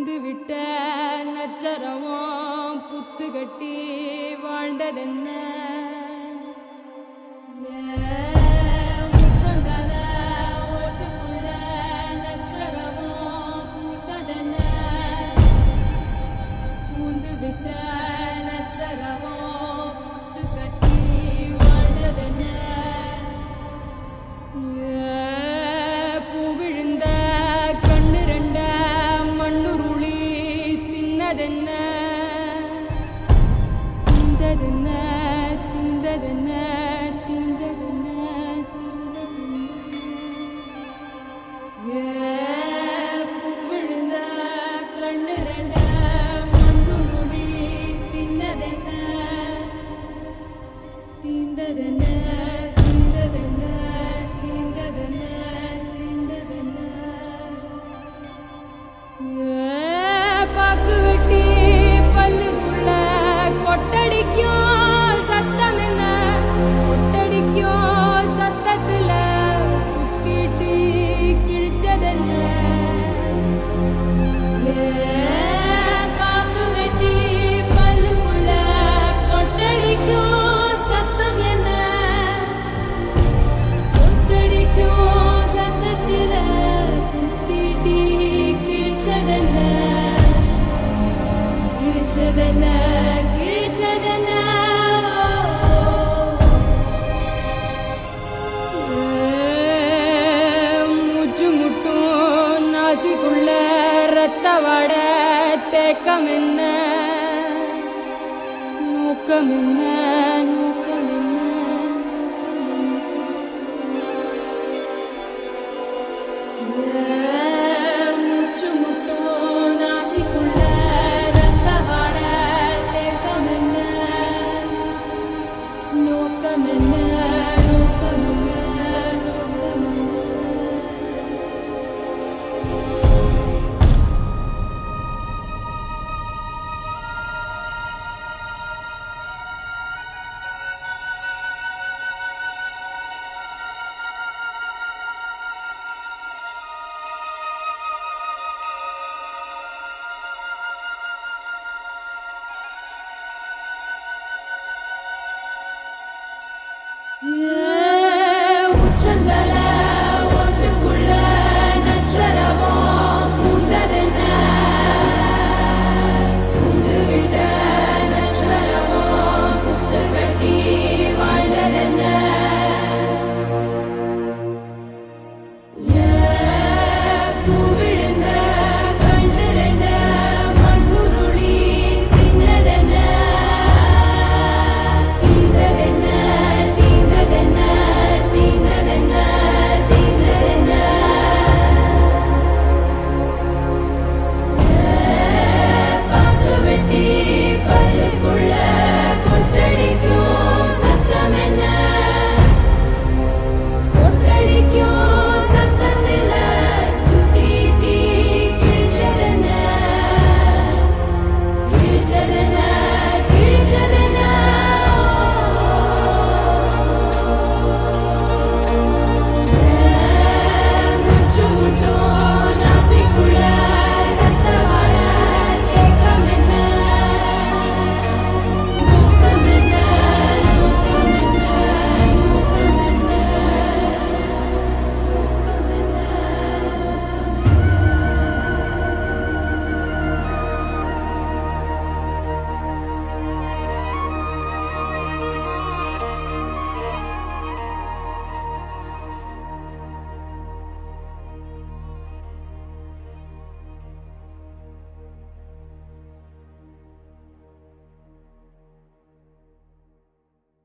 பூந்து விட்ட நச்சரமோ புத்து கட்டி வாழ்ந்ததென்ன ஏன் உச்சந்தல ஓட்டுக்குள்ள நச்சரமோ பூத்ததென்ன பூந்து விட்ட நச்சரமோ புத்து கட்டி வாழ்ந்ததென்ன பூ விழுந்த கண்ணு ரெண்ட மண்ணுருளி தின்னதென்ன தீந்ததென்ன தீந்ததென்ன தீந்ததென்ன தீந்ததென்ன பூ விழுந்த கண்ணு ரெண்ட மண்ணுருளி தின்னதென்ன தீந்ததென்ன தீந்ததென்ன தீந்ததென்ன தீந்ததென்ன ஏ, பாக்கு வெட்டி பல்லுக்குள்ள கொட்டடிக்கும் சத்தம் என்ன கொட்டடிக்கும் சத்தத்துல குத்திட்டு கிழிச்சதென்ன பாக்கு வெட்டி பல்லுக்குள்ள கொட்டடிக்கும் சத்தம் என்ன கொட்டடிக்கும் சத்தத்தில குத்திட்டி கிழிச்சதென்ன கிழிச்சதென்ன கிழிச்சதென்ன மூச்சு முட்டும் நாசிக்குள்ள ரத்த வாட தேக்கம் என்ன நோக்கம் என்ன நோக்கம்